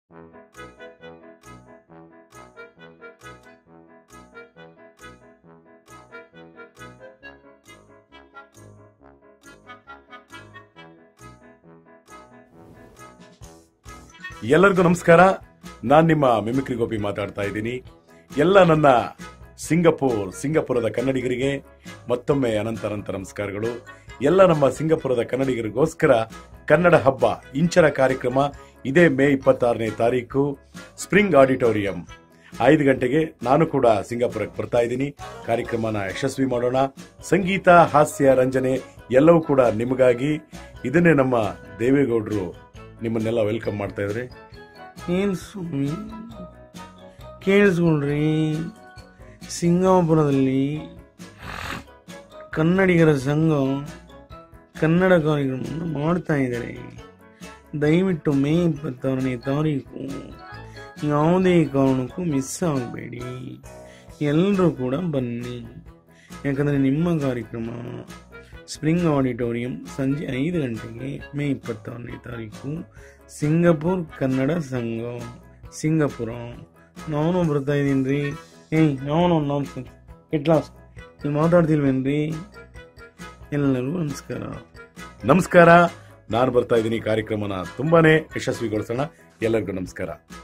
ಎಲ್ಲರಿಗೂ ನಮಸ್ಕಾರ ನಾನ್ ನಿಮ್ಮ ಮಿಮಿಕ್ರಿ ಗೋಪಿ ಮಾತಾಡ್ತಾ ಇದ್ದೀನಿ ಎಲ್ಲ ನನ್ನ ಸಿಂಗಪೂರ್ ಸಿಂಗಪುರದ ಕನ್ನಡಿಗರಿಗೆ ಮತ್ತೊಮ್ಮೆ ಅನಂತ ಅನಂತ ನಮಸ್ಕಾರಗಳು ಎಲ್ಲ ನಮ್ಮ ಸಿಂಗಪುರದ ಕನ್ನಡಿಗರಿಗೋಸ್ಕರ ಕನ್ನಡ ಹಬ್ಬ ಇಂಚರ ಕಾರ್ಯಕ್ರಮ ಇದೇ ಮೇ ಇಪ್ಪತ್ತಾರನೇ ತಾರೀಕು ಸ್ಪ್ರಿಂಗ್ ಆಡಿಟೋರಿಯಂ ಐದು ಗಂಟೆಗೆ ನಾನು ಕೂಡ ಸಿಂಗಾಪುರಕ್ಕೆ ಬರ್ತಾ ಇದ್ದೀನಿ ಕಾರ್ಯಕ್ರಮನ ಯಶಸ್ವಿ ಮಾಡೋಣ ಸಂಗೀತ ಹಾಸ್ಯ ರಂಜನೆ ಎಲ್ಲವೂ ಕೂಡ ನಿಮಗಾಗಿ ಇದನ್ನೇ ನಮ್ಮ ದೇವೇಗೌಡರು ನಿಮ್ಮನ್ನೆಲ್ಲ ವೆಲ್ಕಮ್ ಮಾಡ್ತಾ ಇದ್ದಾರೆ ಏನು ಸ್ವಾಮಿ ಕೇಳಿಸ್ಕೊಳ್ರಿ ಸಿಂಗಾಪುರದಲ್ಲಿ ಕನ್ನಡಿಗರ ಸಂಘ ಕನ್ನಡ ಕಾರ್ಯಕ್ರಮವನ್ನು ಮಾಡ್ತಾ ಇದ್ದಾರೆ ದಯವಿಟ್ಟು ಮೇ ಇಪ್ಪತ್ತಾರನೇ ತಾರೀಕು ಯಾವುದೇ ಕಾರಣಕ್ಕೂ ಮಿಸ್ ಆಗಬೇಡಿ ಎಲ್ಲರೂ ಕೂಡ ಬನ್ನಿ ಯಾಕಂದರೆ ನಿಮ್ಮ ಕಾರ್ಯಕ್ರಮ ಸ್ಪ್ರಿಂಗ್ ಆಡಿಟೋರಿಯಂ ಸಂಜೆ ಐದು ಗಂಟೆಗೆ ಮೇ ಇಪ್ಪತ್ತಾರನೇ ತಾರೀಕು ಸಿಂಗಪುರ್ ಕನ್ನಡ ಸಂಘ ಸಿಂಗಪುರ ನಾನು ಬರ್ತಾ ಇದ್ದೀನಿ ರೀ ಏಯ್ ನಾನು ನಮಸ್ಕಾರ ಇಟ್ಲಾಸ್ ನೀವು ಮಾತಾಡ್ತಿಲ್ವೇನ್ರಿ ಎಲ್ಲರಿಗೂ ನಮಸ್ಕಾರ ನಮಸ್ಕಾರ ನಾನು ಬರ್ತಾ ಇದ್ದೀನಿ ಕಾರ್ಯಕ್ರಮನ ತುಂಬಾನೇ ಯಶಸ್ವಿಗೊಳಿಸೋಣ ಎಲ್ಲರಿಗೂ ನಮಸ್ಕಾರ